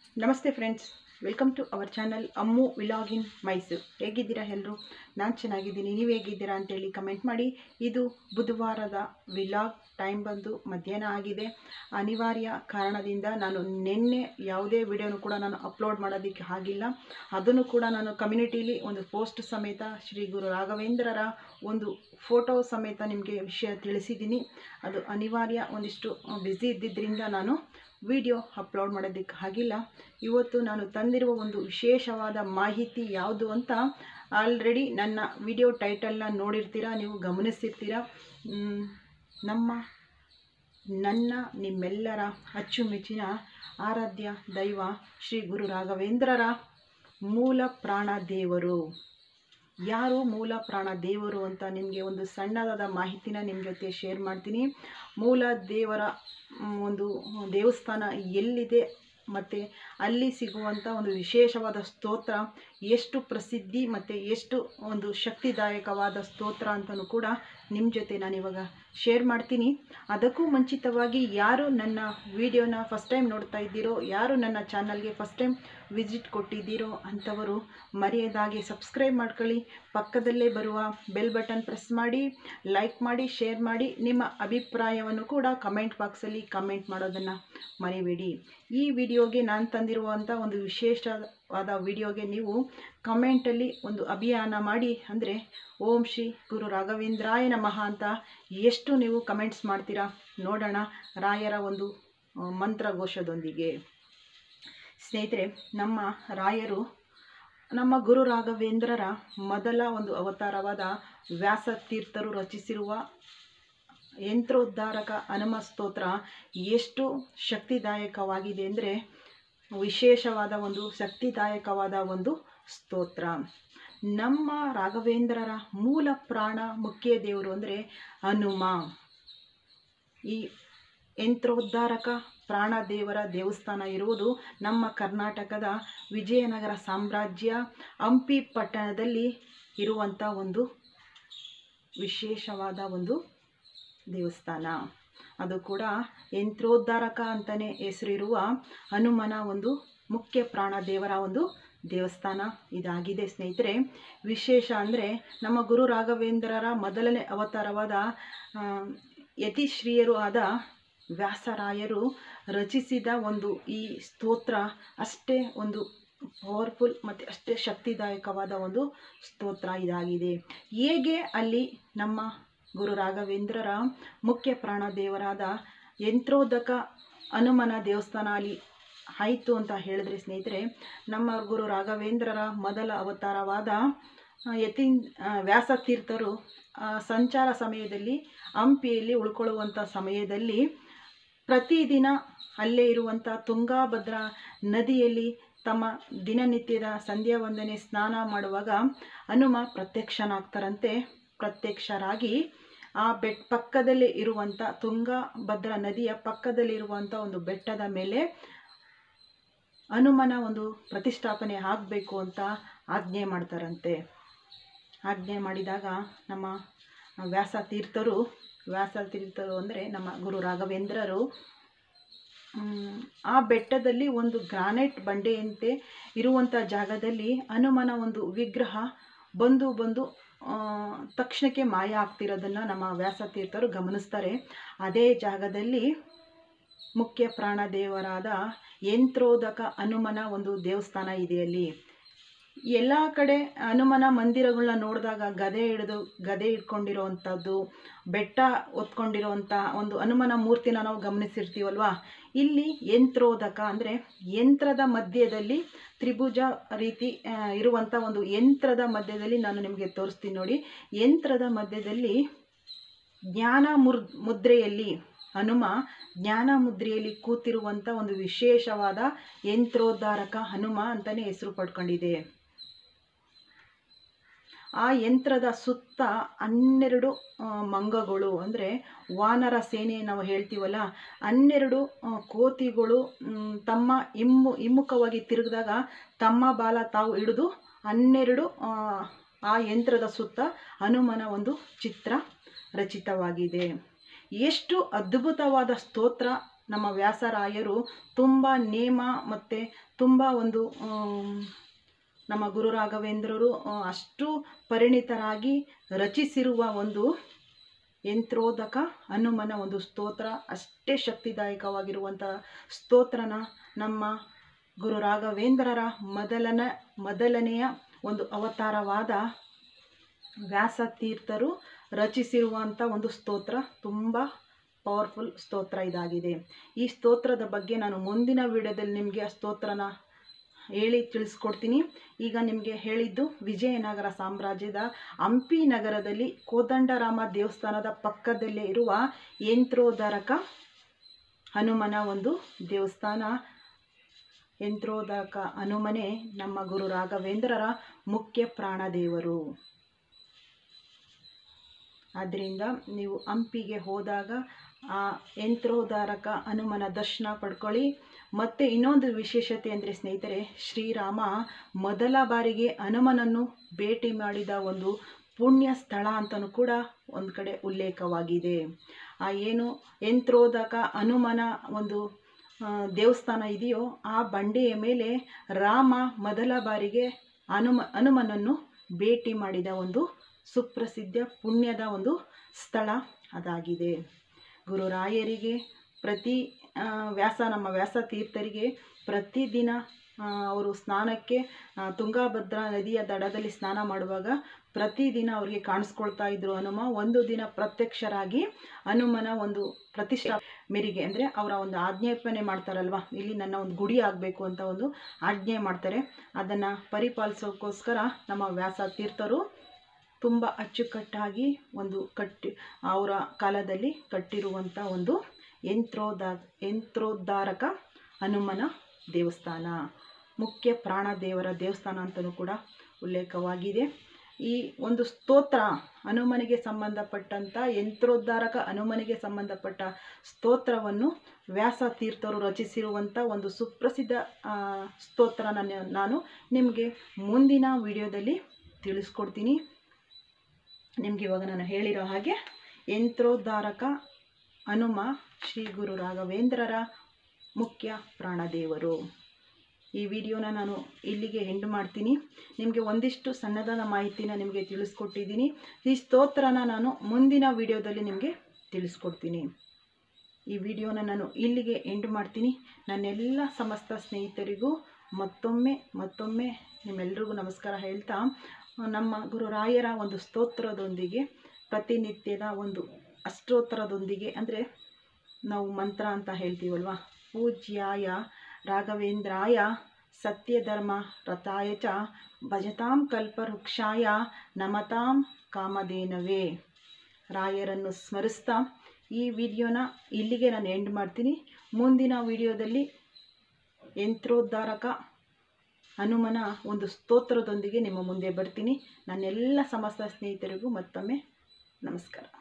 ನಮಸ್ತೆ friends welcome to our channel Ammu vlog in Mysuru ಹೇಗಿದ್ದೀರಾ ಎಲ್ಲರೂ ನಾನು ಚೆನ್ನಾಗಿದ್ದೀನಿ ನೀವು ಹೇಗಿದ್ದೀರಾ ಅಂತೇಳಿ ಕಮೆಂಟ್ ಮಾಡಿ ಇದು ಬುಧವಾರದ ವಿಲಾಗ್ ಟೈಮ್ ಬಂದು ಮಧ್ಯಾಹ್ನ ಆಗಿದೆ ಅನಿವಾರ್ಯ ಕಾರಣದಿಂದ ನಾನು ನಿನ್ನೆ ಯಾವುದೇ ವಿಡಿಯೋನು ಕೂಡ ನಾನು ಅಪ್ಲೋಡ್ ಮಾಡೋದಕ್ಕೆ ಆಗಿಲ್ಲ ಅದನ್ನು ಕೂಡ ನಾನು ಕಮ್ಯುನಿಟೀಲಿ ಒಂದು ಪೋಸ್ಟ್ ಸಮೇತ ಶ್ರೀ ಗುರು ರಾಘವೇಂದ್ರರ ಒಂದು ಫೋಟೋ ಸಮೇತ ನಿಮಗೆ ವಿಷಯ ತಿಳಿಸಿದ್ದೀನಿ ಅದು ಅನಿವಾರ್ಯ ಒಂದಿಷ್ಟು ಬ್ಯುಸಿ ಇದ್ದಿದ್ದರಿಂದ ನಾನು ವಿಡಿಯೋ ಅಪ್ಲೋಡ್ ಮಾಡೋದಕ್ಕೆ ಆಗಿಲ್ಲ ಇವತ್ತು ನಾನು ತಂದಿರುವ ಒಂದು ವಿಶೇಷವಾದ ಮಾಹಿತಿ ಯಾವುದು ಅಂತ ಆಲ್ರೆಡಿ ನನ್ನ ವಿಡಿಯೋ ಟೈಟಲ್ನ ನೋಡಿರ್ತೀರಾ ನೀವು ಗಮನಿಸಿರ್ತೀರಾ ಮ್, ನಮ್ಮ ನನ್ನ ನಿಮ್ಮೆಲ್ಲರ ಅಚ್ಚುಮೆಚ್ಚಿನ ಆರಾಧ್ಯ ದೈವ ಶ್ರೀ ಗುರು ರಾಘವೇಂದ್ರರ ಮೂಲ ಪ್ರಾಣ ದೇವರು ಯಾರು ಮೂಲ ಪ್ರಾಣ ದೇವರು ಅಂತ ನಿಮಗೆ ಒಂದು ಸಣ್ಣದಾದ ಮಾಹಿತಿನ ನಿಮ್ಮ ಜೊತೆ ಶೇರ್ ಮಾಡ್ತೀನಿ ಮೂಲ ದೇವರ ಮ್, ಒಂದು ದೇವಸ್ಥಾನ ಎಲ್ಲಿದೆ ಮತ್ತು ಅಲ್ಲಿ ಸಿಗುವಂಥ ಒಂದು ವಿಶೇಷವಾದ ಸ್ತೋತ್ರ ಎಷ್ಟು ಪ್ರಸಿದ್ಧಿ ಮತ್ತು ಎಷ್ಟು ಒಂದು ಶಕ್ತಿದಾಯಕವಾದ ಸ್ತೋತ್ರ ಅಂತಲೂ ಕೂಡ ನಿಮ್ಮ ಜೊತೆ ನಾನಿವಾಗ ಶೇರ್ ಮಾಡ್ತೀನಿ ಅದಕ್ಕೂ ಮುಂಚಿತವಾಗಿ ಯಾರು ನನ್ನ ವಿಡಿಯೋನ ಫಸ್ಟ್ ಟೈಮ್ ನೋಡ್ತಾ ಇದ್ದೀರೋ ಯಾರು ನನ್ನ ಚಾನಲ್ಗೆ ಫಸ್ಟ್ ಟೈಮ್ ವಿಸಿಟ್ ಕೊಟ್ಟಿದ್ದೀರೋ ಅಂಥವರು ಮರೆಯದಾಗೆ ಸಬ್ಸ್ಕ್ರೈಬ್ ಮಾಡ್ಕೊಳ್ಳಿ ಪಕ್ಕದಲ್ಲೇ ಬರುವ ಬೆಲ್ ಬಟನ್ ಪ್ರೆಸ್ ಮಾಡಿ ಲೈಕ್ ಮಾಡಿ ಶೇರ್ ಮಾಡಿ ನಿಮ್ಮ ಅಭಿಪ್ರಾಯವನ್ನು ಕೂಡ ಕಮೆಂಟ್ ಬಾಕ್ಸಲ್ಲಿ ಕಮೆಂಟ್ ಮಾಡೋದನ್ನು ಮರಿಬೇಡಿ ಈ ವಿಡಿಯೋಗೆ ನಾನು ತಂದಿರುವಂಥ ಒಂದು ವಿಶೇಷವಾದ ವಿಡಿಯೋಗೆ ನೀವು ಕಮೆಂಟಲ್ಲಿ ಒಂದು ಅಭಿಯಾನ ಮಾಡಿ ಅಂದರೆ ಓಂ ಶ್ರೀ ಗುರು ರಾಘವೇಂದ್ರಾಯ ನಮಃ ಅಂತ ಎಷ್ಟು ನೀವು ಕಮೆಂಟ್ಸ್ ಮಾಡ್ತೀರಾ ನೋಡೋಣ ರಾಯರ ಒಂದು ಆ, ಮಂತ್ರಘೋಷದೊಂದಿಗೆ ಸ್ನೇಹಿತರೆ ನಮ್ಮ ರಾಯರು ನಮ್ಮ ಗುರು ರಾಘವೇಂದ್ರರ ಮೊದಲ ಒಂದು ಅವತಾರವಾದ ವ್ಯಾಸ ತೀರ್ಥರು ರಚಿಸಿರುವ ಯಂತ್ರೋದ್ಧಾರಕ ಹನುಮ ಸ್ತೋತ್ರ ಎಷ್ಟು ಶಕ್ತಿದಾಯಕವಾಗಿದೆ ಅಂದರೆ ವಿಶೇಷವಾದ ಒಂದು ಶಕ್ತಿದಾಯಕವಾದ ಒಂದು ಸ್ತೋತ್ರ ನಮ್ಮ ರಾಘವೇಂದ್ರರ ಮೂಲ ಪ್ರಾಣ ಮುಖ್ಯ ದೇವರು ಅಂದರೆ ಹನುಮ ಈ ಯಂತ್ರೋದ್ಧಾರಕ ಪ್ರಾಣದೇವರ ದೇವಸ್ಥಾನ ಇರುವುದು ನಮ್ಮ ಕರ್ನಾಟಕದ ವಿಜಯನಗರ ಸಾಮ್ರಾಜ್ಯ ಹಂಪಿ ಪಟ್ಟಣದಲ್ಲಿ ಇರುವಂಥ ಒಂದು ವಿಶೇಷವಾದ ಒಂದು ದೇವಸ್ಥಾನ ಅದು ಕೂಡ ಯಂತ್ರೋದ್ಧಾರಕ ಅಂತಲೇ ಹೆಸರಿರುವ ಹನುಮನ ಒಂದು ಮುಖ್ಯ ಪ್ರಾಣ ದೇವರ ಒಂದು ದೇವಸ್ಥಾನ ಇದಾಗಿದೆ ಸ್ನೇಹಿತರೆ ವಿಶೇಷ ಅಂದರೆ ನಮ್ಮ ಗುರು ರಾಘವೇಂದ್ರರ ಮೊದಲನೇ ಅವತಾರವಾದ ಆ, ಯತಿಶ್ರೀಯರು ಆದ ವ್ಯಾಸರಾಯರು ರಚಿಸಿದ ಒಂದು ಈ ಸ್ತೋತ್ರ ಅಷ್ಟೇ ಒಂದು ಪವರ್ಫುಲ್ ಮತ್ತು ಅಷ್ಟೇ ಶಕ್ತಿದಾಯಕವಾದ ಒಂದು ಸ್ತೋತ್ರ ಇದಾಗಿದೆ ಹೇಗೆ ಅಲ್ಲಿ ನಮ್ಮ ಗುರು ರಾಘವೇಂದ್ರರ ಮುಖ್ಯ ಪ್ರಾಣ ದೇವರಾದ ಯಂತ್ರೋದಕ ಹನುಮನ ದೇವಸ್ಥಾನ ಅಲ್ಲಿ ಆಯಿತು ಅಂತ ಹೇಳಿದ್ರೆ ಸ್ನೇಹಿತರೆ ನಮ್ಮ ಗುರು ರಾಘವೇಂದ್ರರ ಮೊದಲ ಅವತಾರವಾದ ಆ, ಯತೀನ್ ಆ, ವ್ಯಾಸತೀರ್ಥರು ಆ, ಸಂಚಾರ ಸಮಯದಲ್ಲಿ ಹಂಪಿಯಲ್ಲಿ ಉಳ್ಕೊಳ್ಳುವಂಥ ಸಮಯದಲ್ಲಿ ಪ್ರತಿದಿನ ಅಲ್ಲೇ ಇರುವಂಥ ತುಂಗಾಭದ್ರಾ ನದಿಯಲ್ಲಿ ತಮ್ಮ ದಿನನಿತ್ಯದ ಸಂಧ್ಯಾ ವಂದನೆ ಸ್ನಾನ ಮಾಡುವಾಗ ಹನುಮ ಪ್ರತ್ಯಕ್ಷನಾಗ್ತಾರಂತೆ ಪ್ರತ್ಯಕ್ಷರಾಗಿ ಆ ಬೆಟ್ ಪಕ್ಕದಲ್ಲೇ ಇರುವಂಥ ತುಂಗಭದ್ರಾ ನದಿಯ ಪಕ್ಕದಲ್ಲಿರುವಂಥ ಒಂದು ಬೆಟ್ಟದ ಮೇಲೆ ಹನುಮನ ಒಂದು ಪ್ರತಿಷ್ಠಾಪನೆ ಆಗಬೇಕು ಅಂತ ಆಜ್ಞೆ ಮಾಡ್ತಾರಂತೆ ಆಜ್ಞೆ ಮಾಡಿದಾಗ ನಮ್ಮ ವ್ಯಾಸ ತೀರ್ಥರು ವ್ಯಾಸ ತೀರ್ಥರು ಅಂದರೆ ನಮ್ಮ ಗುರು ರಾಘವೇಂದ್ರರು ಮ್, ಆ ಬೆಟ್ಟದಲ್ಲಿ ಒಂದು ಗ್ರಾನೈಟ್ ಬಂಡೆಯಂತೆ ಇರುವಂಥ ಜಾಗದಲ್ಲಿ ಹನುಮನ ಒಂದು ವಿಗ್ರಹ ಬಂದು ಬಂದು ಆ, ತಕ್ಷಣಕ್ಕೆ ಮಾಯ ಆಗ್ತಿರೋದನ್ನು ನಮ್ಮ ವ್ಯಾಸ ತೀರ್ಥರು ಗಮನಿಸ್ತಾರೆ ಅದೇ ಜಾಗದಲ್ಲಿ ಮುಖ್ಯ ಪ್ರಾಣ ದೇವರಾದ ಯಂತ್ರೋದಕ ಹನುಮನ ಒಂದು ದೇವಸ್ಥಾನ ಇದೆ ಅಲ್ಲಿ ಎಲ್ಲ ಕಡೆ ಹನುಮನ ಮಂದಿರಗಳನ್ನ ನೋಡಿದಾಗ ಗದೆ ಹಿಡಿದು ಗದೆ ಇಟ್ಕೊಂಡಿರೋವಂಥದ್ದು ಬೆಟ್ಟ ಹೊತ್ಕೊಂಡಿರೋವಂಥ ಒಂದು ಹನುಮನ ಮೂರ್ತಿನ ನಾವು ಗಮನಿಸಿರ್ತೀವಲ್ವಾ ಇಲ್ಲಿ ಯಂತ್ರೋದಕ ಅಂದರೆ ಯಂತ್ರದ ಮಧ್ಯದಲ್ಲಿ ತ್ರಿಭುಜ ರೀತಿ ಆ, ಇರುವಂಥ ಒಂದು ಯಂತ್ರದ ಮಧ್ಯದಲ್ಲಿ ನಾನು ನಿಮಗೆ ತೋರಿಸ್ತೀನಿ ನೋಡಿ ಯಂತ್ರದ ಮಧ್ಯದಲ್ಲಿ ಜ್ಞಾನ ಮುರ್ ಮುದ್ರೆಯಲ್ಲಿ ಹನುಮ ಜ್ಞಾನ ಮುದ್ರೆಯಲ್ಲಿ ಕೂತಿರುವಂಥ ಒಂದು ವಿಶೇಷವಾದ ಯಂತ್ರೋದ್ಧಾರಕ ಹನುಮ ಅಂತಲೇ ಹೆಸರು ಪಡ್ಕೊಂಡಿದೆ ಆ ಯಂತ್ರದ ಸುತ್ತ ಹನ್ನೆರಡು ಆ, ಮಂಗಗಳು ಅಂದರೆ ವಾನರ ಸೇನೆ ನಾವು ಹೇಳ್ತೀವಲ್ಲ ಹನ್ನೆರಡು ಆ, ಕೋತಿಗಳು ಮ್, ತಮ್ಮ ಹಿಮ್ಮು ಹಿಮ್ಮುಖವಾಗಿ ತಿರುಗಿದಾಗ ತಮ್ಮ ಬಾಲ ತಾವು ಹಿಡಿದು ಹನ್ನೆರಡು ಆ, ಆ ಯಂತ್ರದ ಸುತ್ತ ಹನುಮನ ಒಂದು ಚಿತ್ರ ರಚಿತವಾಗಿದೆ ಎಷ್ಟು ಅದ್ಭುತವಾದ ಸ್ತೋತ್ರ ನಮ್ಮ ವ್ಯಾಸರಾಯರು ತುಂಬ ನೇಮ ಮತ್ತು ತುಂಬ ಒಂದು ಆಮ್, ನಮ್ಮ ಗುರು ರಾಘವೇಂದ್ರರು ಆ, ಅಷ್ಟು ಪರಿಣಿತರಾಗಿ ರಚಿಸಿರುವ ಒಂದು ಯಂತ್ರೋದಕ ಹನುಮನ ಒಂದು ಸ್ತೋತ್ರ ಅಷ್ಟೇ ಶಕ್ತಿದಾಯಕವಾಗಿರುವಂಥ ಸ್ತೋತ್ರನ ನಮ್ಮ ಗುರು ರಾಘವೇಂದ್ರರ ಮೊದಲನ ಮೊದಲನೆಯ ಒಂದು ಅವತಾರವಾದ ವ್ಯಾಸ ತೀರ್ಥರು ರಚಿಸಿರುವಂಥ ಒಂದು ಸ್ತೋತ್ರ ತುಂಬ ಪವರ್ಫುಲ್ ಸ್ತೋತ್ರ ಇದಾಗಿದೆ ಈ ಸ್ತೋತ್ರದ ಬಗ್ಗೆ ನಾನು ಮುಂದಿನ ವಿಡಿಯೋದಲ್ಲಿ ನಿಮಗೆ ಆ ಸ್ತೋತ್ರನ ಹೇಳಿ ತಿಳಿಸ್ಕೊಡ್ತೀನಿ ಈಗ ನಿಮಗೆ ಹೇಳಿದ್ದು ವಿಜಯನಗರ ಸಾಮ್ರಾಜ್ಯದ ಹಂಪಿ ನಗರದಲ್ಲಿ ಕೋದಂಡರಾಮ ದೇವಸ್ಥಾನದ ಪಕ್ಕದಲ್ಲೇ ಇರುವ ಯಂತ್ರೋದ್ಧಾರಕ ಹನುಮನ ಒಂದು ದೇವಸ್ಥಾನ ಯಂತ್ರೋದಕ ಹನುಮನೆ ನಮ್ಮ ಗುರು ರಾಘವೇಂದ್ರರ ಮುಖ್ಯ ಪ್ರಾಣದೇವರು ಆದ್ದರಿಂದ ನೀವು ಹಂಪಿಗೆ ಹೋದಾಗ ಆ ಯಂತ್ರೋದ್ಧಾರಕ ಹನುಮನ ದರ್ಶನ ಪಡ್ಕೊಳ್ಳಿ ಮತ್ತು ಇನ್ನೊಂದು ವಿಶೇಷತೆ ಅಂದರೆ ಸ್ನೇಹಿತರೆ ಶ್ರೀರಾಮ ಮೊದಲ ಬಾರಿಗೆ ಹನುಮನನ್ನು ಭೇಟಿ ಮಾಡಿದ ಒಂದು ಪುಣ್ಯ ಸ್ಥಳ ಅಂತಲೂ ಕೂಡ ಒಂದು ಕಡೆ ಉಲ್ಲೇಖವಾಗಿದೆ ಆ ಏನು ಯಂತ್ರೋದಕ ಹನುಮನ ಒಂದು ಆ, ದೇವಸ್ಥಾನ ಇದೆಯೋ ಆ ಬಂಡೆಯ ಮೇಲೆ ರಾಮ ಮೊದಲ ಬಾರಿಗೆ ಹನುಮ ಹನುಮನನ್ನು ಭೇಟಿ ಮಾಡಿದ ಒಂದು ಸುಪ್ರಸಿದ್ಧ ಪುಣ್ಯದ ಒಂದು ಸ್ಥಳ ಅದಾಗಿದೆ ಗುರುರಾಯರಿಗೆ ಪ್ರತಿ ಆ, ವ್ಯಾಸ ನಮ್ಮ ವ್ಯಾಸ ತೀರ್ಥರಿಗೆ ಪ್ರತಿದಿನ ಆ, ಅವರು ಸ್ನಾನಕ್ಕೆ ಆ, ತುಂಗಾಭದ್ರಾ ನದಿಯ ದಡದಲ್ಲಿ ಸ್ನಾನ ಮಾಡುವಾಗ ಪ್ರತಿದಿನ ಅವರಿಗೆ ಕಾಣಿಸ್ಕೊಳ್ತಾ ಇದ್ರು ಹನುಮ ಒಂದು ದಿನ ಪ್ರತ್ಯಕ್ಷರಾಗಿ ಹನುಮನ ಒಂದು ಪ್ರತಿಷ್ಠಾ ಮೇರೆಗೆ ಅಂದರೆ ಅವರ ಒಂದು ಆಜ್ಞಾಪನೆ ಮಾಡ್ತಾರಲ್ವ ಇಲ್ಲಿ ನನ್ನ ಒಂದು ಗುಡಿ ಆಗಬೇಕು ಅಂತ ಒಂದು ಆಜ್ಞೆ ಮಾಡ್ತಾರೆ ಅದನ್ನು ಪರಿಪಾಲಿಸೋಕ್ಕೋಸ್ಕರ ನಮ್ಮ ವ್ಯಾಸ ತೀರ್ಥರು ತುಂಬ ಅಚ್ಚುಕಟ್ಟಾಗಿ ಒಂದು ಕಟ್ಟಿ ಅವರ ಕಾಲದಲ್ಲಿ ಕಟ್ಟಿರುವಂಥ ಒಂದು ಯಂತ್ರೋದ ಯಂತ್ರೋದ್ಧಾರಕ ಹನುಮನ ದೇವಸ್ಥಾನ ಮುಖ್ಯ ಪ್ರಾಣ ದೇವರ ದೇವಸ್ಥಾನ ಅಂತಲೂ ಕೂಡ ಉಲ್ಲೇಖವಾಗಿದೆ ಈ ಒಂದು ಸ್ತೋತ್ರ ಹನುಮನಿಗೆ ಸಂಬಂಧಪಟ್ಟಂಥ ಯಂತ್ರೋದ್ಧಾರಕ ಹನುಮನಿಗೆ ಸಂಬಂಧಪಟ್ಟ ಸ್ತೋತ್ರವನ್ನು ವ್ಯಾಸ ತೀರ್ಥರು ರಚಿಸಿರುವಂಥ ಒಂದು ಸುಪ್ರಸಿದ್ಧ ಆ, ಸ್ತೋತ್ರನ ನಾನು ನಿಮಗೆ ಮುಂದಿನ ವಿಡಿಯೋದಲ್ಲಿ ತಿಳಿಸ್ಕೊಡ್ತೀನಿ ನಿಮ್ಗೆ ಇವಾಗ ನಾನು ಹೇಳಿರೋ ಹಾಗೆ ಯಂತ್ರೋದ್ಧಾರಕ ಹನುಮ ಶ್ರೀ ಗುರು ರಾಘವೇಂದ್ರರ ಮುಖ್ಯ ಪ್ರಾಣದೇವರು ಈ ವಿಡಿಯೋನ ನಾನು ಇಲ್ಲಿಗೆ ಎಂಡ್ ಮಾಡ್ತೀನಿ ನಿಮಗೆ ಒಂದಿಷ್ಟು ಸಣ್ಣದಾದ ಮಾಹಿತಿನ ನಿಮಗೆ ತಿಳಿಸ್ಕೊಟ್ಟಿದ್ದೀನಿ ಈ ಸ್ತೋತ್ರನ ನಾನು ಮುಂದಿನ ವಿಡಿಯೋದಲ್ಲಿ ನಿಮಗೆ ತಿಳಿಸ್ಕೊಡ್ತೀನಿ ಈ ವಿಡಿಯೋನ ನಾನು ಇಲ್ಲಿಗೆ ಎಂಡ್ ಮಾಡ್ತೀನಿ ನನ್ನೆಲ್ಲ ಸಮಸ್ತ ಸ್ನೇಹಿತರಿಗೂ ಮತ್ತೊಮ್ಮೆ ಮತ್ತೊಮ್ಮೆ ನಿಮ್ಮೆಲ್ರಿಗೂ ನಮಸ್ಕಾರ ಹೇಳ್ತಾ ನಮ್ಮ ಗುರುರಾಯರ ಒಂದು ಸ್ತೋತ್ರದೊಂದಿಗೆ ಪ್ರತಿನಿತ್ಯದ ಒಂದು ಅಷ್ಟೋತ್ತರದೊಂದಿಗೆ ಅಂದರೆ ನಾವು ಮಂತ್ರ ಅಂತ ಹೇಳ್ತೀವಲ್ವ ಪೂಜ್ಯಾಯ ರಾಘವೇಂದ್ರಾಯ ಸತ್ಯಧರ್ಮ ರಥಾಯ ಚ ಭಜತಾಂ ಕಲ್ಪವೃಕ್ಷಾಯ ನಮತಾಂ ಕಾಮಧೇನವೇ ರಾಯರನ್ನು ಸ್ಮರಿಸ್ತಾ ಈ ವಿಡಿಯೋನ ಇಲ್ಲಿಗೆ ನಾನು ಎಂಡ್ ಮಾಡ್ತೀನಿ ಮುಂದಿನ ವಿಡಿಯೋದಲ್ಲಿ ಯಂತ್ರೋದ್ಧಾರಕ ಹನುಮನ ಒಂದು ಸ್ತೋತ್ರದೊಂದಿಗೆ ನಿಮ್ಮ ಮುಂದೆ ಬರ್ತೀನಿ ನನ್ನೆಲ್ಲ ಸಮಸ್ತ ಸ್ನೇಹಿತರಿಗೂ ಮತ್ತೊಮ್ಮೆ ನಮಸ್ಕಾರ